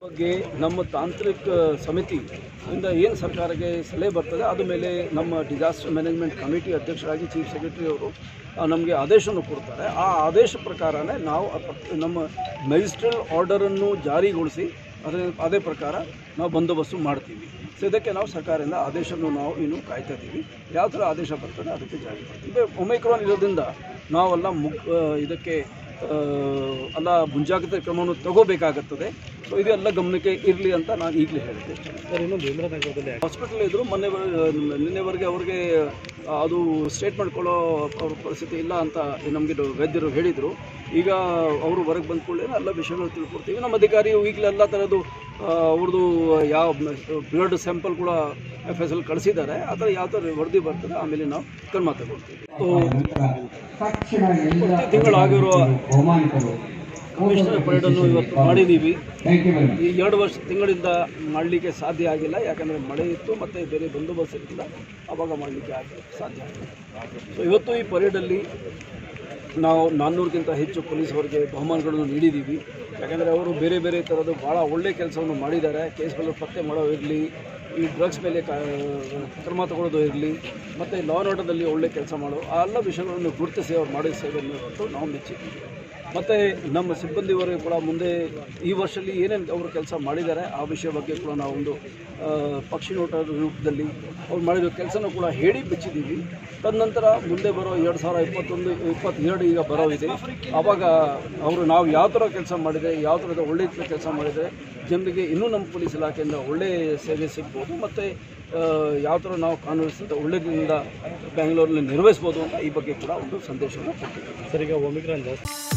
ಬಗ್ಗೆ ನಮ್ಮ ತಾಂತ್ರಿಕ ಸಮಿತಿ ಇಂದ ಏನು ಸರ್ಕಾರಕ್ಕೆ ಸಲಹೆ ಬರ್ತದೆ ಅದ ಮೇಲೆ ನಮ್ಮ ಡಿಸಾಸ್ಟರ್ ಮ್ಯಾನೇಜ್ಮೆಂಟ್ ಕಮಿಟಿ ಅಧ್ಯಕ್ಷರಾಗಿ ಚೀಫ್ ಸೆಕ್ರೆಟರಿ ಅವರು ನಮಗೆ ಆದೇಶವನ್ನು ಕೊಡ್ತಾರೆ ಆ ಆದೇಶ ಪ್ರಕಾರನೇ ನಾವು ಆ ಪಕ್- ನಮ್ಮ ಮ್ಯಾಜಿಸ್ಟ್ರಲ್ ಆರ್ಡರನ್ನು ಜಾರಿಗೊಳಿಸಿ ಅದೇ ಅದೇ ಪ್ರಕಾರ ನಾವು ಬಂದೋಬಸ್ತು ಮಾಡ್ತೀವಿ ಸೊ ಇದಕ್ಕೆ ನಾವು ಸರ್ಕಾರದಿಂದ ಆದೇಶವನ್ನು ನಾವು ಇನ್ನು ಕಾಯ್ತಾ ಇದ್ದೀವಿ ಯಾವ ಥರ ಆದೇಶ ಬರ್ತದೆ ಅದಕ್ಕೆ ಜಾರಿ ಮಾಡ್ತೀವಿ ಈಗ ಒಮೈಕ್ರಾನ್ ಇರೋದ್ರಿಂದ ನಾವೆಲ್ಲ ಮುಗ್ ಆ, ಇದಕ್ಕೆ ಆ, ಎಲ್ಲ ಮುಂಜಾಗ್ರತೆ ಕ್ರಮವನ್ನು ತಗೋಬೇಕಾಗುತ್ತದೆ ಸೊ ಇದೆಲ್ಲ ಗಮನಕ್ಕೆ ಇರಲಿ ಅಂತ ನಾನು ಈಗಲೇ ಹೇಳಿದ್ದೆ ಸರ್ ಇನ್ನು ಭೀಮರಾಜನಗರದಲ್ಲಿ ಹಾಸ್ಪಿಟಲ್ ಇದ್ದರು ಮೊನ್ನೆ ನಿನ್ನೆವರೆಗೆ ಅವ್ರಿಗೆ ಆ, ಅದು ಸ್ಟೇಟ್ ಮಾಡ್ಕೊಳ್ಳೋ ಅವ್ರ ಪರಿಸ್ಥಿತಿ ಇಲ್ಲ ಅಂತ ನಮಗೆ ವೈದ್ಯರು ಹೇಳಿದರು ಈಗ ಅವರು ಹೊರಗೆ ಬಂದ ಕೂಡಲೇ ಎಲ್ಲ ವಿಷಯಗಳು ತಿಳ್ಕೊಡ್ತೀವಿ ನಮ್ಮ ಅಧಿಕಾರಿಯು ಈಗಲೇ ಎಲ್ಲ ಥರದ್ದು ಆ, ಅವ್ರದ್ದು ಯಾವ ಬ್ಲಡ್ ಸ್ಯಾಂಪಲ್ ಕೂಡ ಎಫ್ ಎಸ್ ಎಲ್ ಕಳಿಸಿದ್ದಾರೆ ಆ ಥರ ಯಾವ ಥರ ವರದಿ ಬರ್ತದೆ ಆಮೇಲೆ ನಾವು ಕ್ರಮ ತಗೊಳ್ತೀವಿ ತಕ್ಷಣ ಎಲ್ಲ ಪ್ರತಿ ತಿಂಗಳಾಗಿರುವ ಬಹುಮಾನಿತರು ಕಮಿಷನರ್ ಪರೇಡನ್ನು ಇವತ್ತು ಮಾಡಿದ್ದೀವಿ ಥ್ಯಾಂಕ್ ಯು ವೆರಿ ಮಚ್ ಈ ಎರಡು ವರ್ಷ ತಿಂಗಳಿಂದ ಮಾಡಲಿಕ್ಕೆ ಸಾಧ್ಯ ಆಗಿಲ್ಲ ಯಾಕಂದರೆ ಮಳೆ ಇತ್ತು ಮತ್ತು ಬೇರೆ ಬಂದೋಬಸ್ತ್ ಇರಲಿಲ್ಲ ಆವಾಗ ಮಾಡಲಿಕ್ಕೆ ಆಗ ಸಾಧ್ಯ ಆಗಿಲ್ಲ ಸೊ ಇವತ್ತು ಈ ಪರೇಡಲ್ಲಿ ನಾವು ನಾನ್ನೂರಕ್ಕಿಂತ ಹೆಚ್ಚು ಪೊಲೀಸವರಿಗೆ ಬಹುಮಾನಗಳನ್ನು ನೀಡಿದ್ದೀವಿ ಯಾಕಂದರೆ ಅವರು ಬೇರೆ ಬೇರೆ ಥರದ ಭಾಳ ಒಳ್ಳೆಯ ಕೆಲಸವನ್ನು ಮಾಡಿದ್ದಾರೆ ಕೇಸ್ಗಳು ಪತ್ತೆ ಮಾಡೋ ಇರಲಿ ಈ ಡ್ರಗ್ಸ್ ಮೇಲೆ ಕ ಕ್ರಮ ತಗೊಳ್ಳೋದು ಇರಲಿ ಮತ್ತು ಲಾ ಆ್ಯಂಡ್ ಆರ್ಡರ್ದಲ್ಲಿ ಒಳ್ಳೆ ಕೆಲಸ ಮಾಡೋ ಆ ಎಲ್ಲ ವಿಷಯಗಳನ್ನು ಗುರುತಿಸಿ ಅವ್ರು ಮಾಡಿದ ಸೇವೆಯನ್ನು ಹೊರತು ನಾವು ಮೆಚ್ಚಿದ್ದೀವಿ ಮತ್ತು ನಮ್ಮ ಸಿಬ್ಬಂದಿವರೆಗೂ ಕೂಡ ಮುಂದೆ ಈ ವರ್ಷದಲ್ಲಿ ಏನೇನು ಅವರು ಕೆಲಸ ಮಾಡಿದ್ದಾರೆ ಆ ವಿಷಯ ಬಗ್ಗೆ ಕೂಡ ನಾವು ಒಂದು ಆ, ಪಕ್ಷಿ ನೋಟದ ರೂಪದಲ್ಲಿ ಅವ್ರು ಮಾಡಿರೋ ಕೆಲಸನೂ ಕೂಡ ಹೇಳಿ ಮೆಚ್ಚಿದ್ದೀವಿ ತದನಂತರ ಮುಂದೆ ಬರೋ ಎರಡು ಸಾವಿರ ಇಪ್ಪತ್ತೊಂದು ಇಪ್ಪತ್ತೆರಡು ಈಗ ಬರೋ ಇದೆ ಆವಾಗ ಅವರು ನಾವು ಯಾವ ಥರ ಕೆಲಸ ಮಾಡಿದರೆ ಯಾವ ಥರದ ಒಳ್ಳೆಯ ಕೆಲಸ ಮಾಡಿದರೆ ಜನರಿಗೆ ಇನ್ನೂ ನಮ್ಮ ಪೊಲೀಸ್ ಇಲಾಖೆಯಿಂದ ಒಳ್ಳೆಯ ಸೇವೆ ಸಿಗ್ಬೋದು ಮತ್ತು ಯಾವ ಥರ ನಾವು ಕಾನೂನಿನಿಂದ ಒಳ್ಳೆಯದಿಂದ ಬ್ಯಾಂಗ್ಳೂರಲ್ಲಿ ನಿರ್ವಹಿಸ್ಬೋದು ಅಂತ ಈ ಬಗ್ಗೆ ಕೂಡ ಒಂದು ಸಂದೇಶವನ್ನು ಕೊಟ್ಟಿದ್ದೀವಿ ಸರ್ ಈಗ ಒಮಿಕ್ರಾನ್ ಜಾಸ್ತಿ